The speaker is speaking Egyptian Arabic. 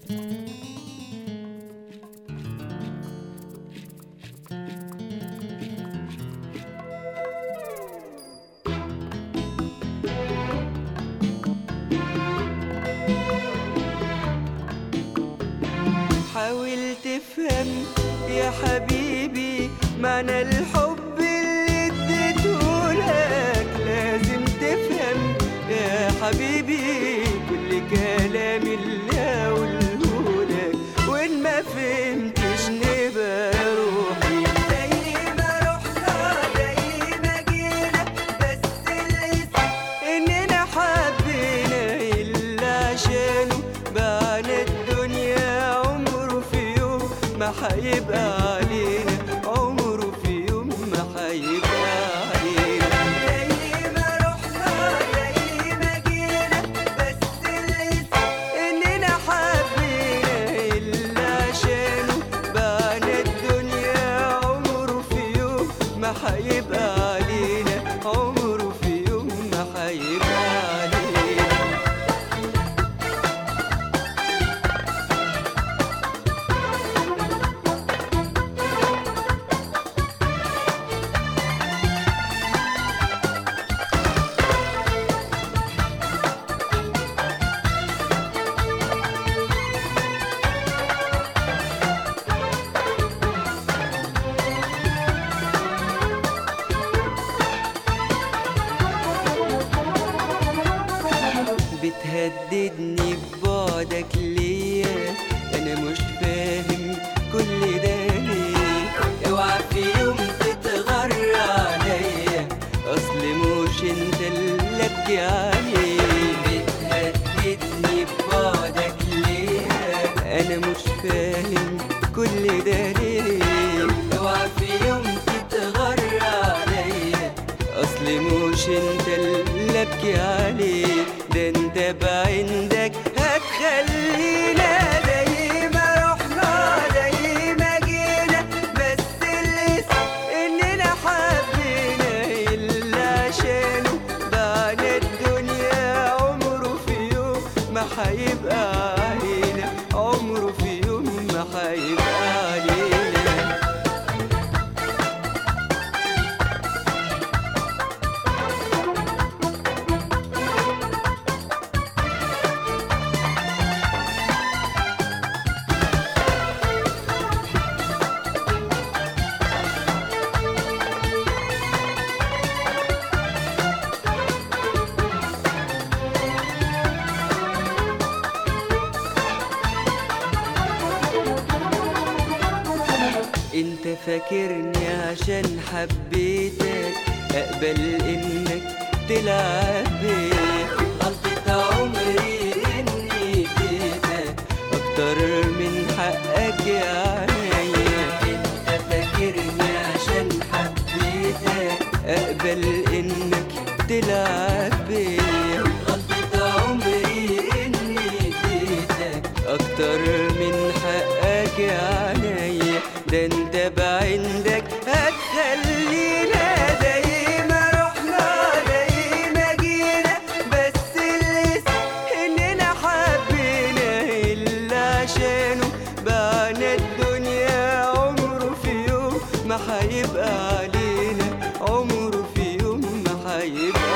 حاول تفهم يا حبيبي معنى الحب اللي اديتهولك لازم تفهم يا حبيبي كل كلام اللي هقولهولك وان ما فهمتش نبقى روحي زي ما رحنا زي ما جينا بس الاسم اننا حبينا الا عشانه بعنا الدنيا عمره في يوم ما هيبقى علينا عمره في يوم ما هيبقى علينا زي ما رحنا زي ما جينا بس الاسم اننا حبينا الا عشانه بعنا الدنيا عمره في يوم ما هيبقى علينا عمره في يوم ما هيبقى علينا بتهددني ببعدك ليا انا مش فاهم كل ده ليه اوعى في يوم تتغر عليا اصل مش انت اللي ابكي عليه بتهددني ببعدك ليا انا مش فاهم كل ده ليه اوعى في يوم تتغر عليا اصل مش انت اللي ابكي عليه ده انت بعندك هتخلينا زي ما رحنا زي ما جينا بس الاسم اننا حبينا الا عشانه بعنا الدنيا عمره في يوم ما هيبقى علينا عمره في يوم ما هيبقى علينا انت فاكرني عشان حبيتك اقبل انك تلعب بيا غلطة عمري اني اديتك اكتر من حقك يا عينيا انت فاكرني عشان حبيتك اقبل انك تلعب بيا غلطة عمري اني اديتك اكتر من حقك يا عينيا ده انت بعندك هتخلينا زي ما رحنا زي ما جينا بس الاسم اننا حبينا الا عشانه بعنا الدنيا عمره في يوم ما هيبقى علينا عمره في يوم ما هيبقى